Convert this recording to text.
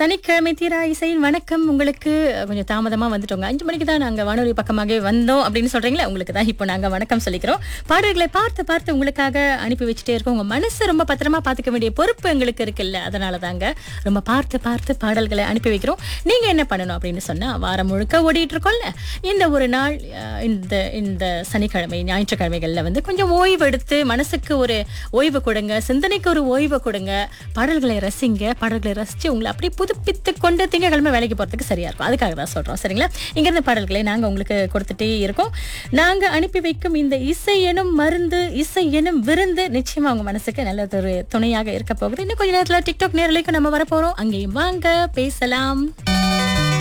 சனிக்கிழமை தீரா இசையின் வணக்கம் உங்களுக்கு கொஞ்சம் தாமதமா வந்துட்டோங்க அஞ்சு மணிக்கு தான் நாங்க வானொலி பக்கமாகவே வந்தோம் அப்படின்னு சொல்றீங்களா உங்களுக்கு தான் இப்போ நாங்க வணக்கம் சொல்லிக்கிறோம் பாடல்களை பார்த்து பார்த்து உங்களுக்காக அனுப்பி வச்சுட்டே இருக்கோம் உங்க மனசு ரொம்ப பத்திரமா பாத்துக்க வேண்டிய பொறுப்பு எங்களுக்கு இருக்குல்ல அதனால தாங்க ரொம்ப பார்த்து பார்த்து பாடல்களை அனுப்பி வைக்கிறோம் நீங்க என்ன பண்ணணும் அப்படின்னு சொன்னா வாரம் முழுக்க ஓடிட்டு இருக்கோம்ல இந்த ஒரு நாள் அஹ், இந்த இந்த சனிக்கிழமை ஞாயிற்றுக்கிழமைகள்ல வந்து கொஞ்சம் ஓய்வு எடுத்து மனசுக்கு ஒரு ஓய்வு கொடுங்க சிந்தனைக்கு ஒரு ஓய்வு கொடுங்க பாடல்களை ரசிங்க பாடல்களை ரசிச்சு உங்களை அப்படியே புதுப்பித்து கொண்டு திங்கக்கிழமை வேலைக்கு போறதுக்கு சரியா இருக்கும் அதுக்காக தான் சொல்றோம் சரிங்களா இங்க இருந்து பாடல்களை நாங்க உங்களுக்கு கொடுத்துட்டே இருக்கோம் நாங்க அனுப்பி வைக்கும் இந்த இசை எனும் மருந்து இசை எனும் விருந்து நிச்சயமா உங்க மனசுக்கு நல்ல ஒரு துணையாக இருக்க போகுது இன்னும் கொஞ்ச நேரத்துல டிக்டாக் நேரலைக்கு நம்ம வரப்போறோம் அங்கேயும் வாங்க பேசலாம்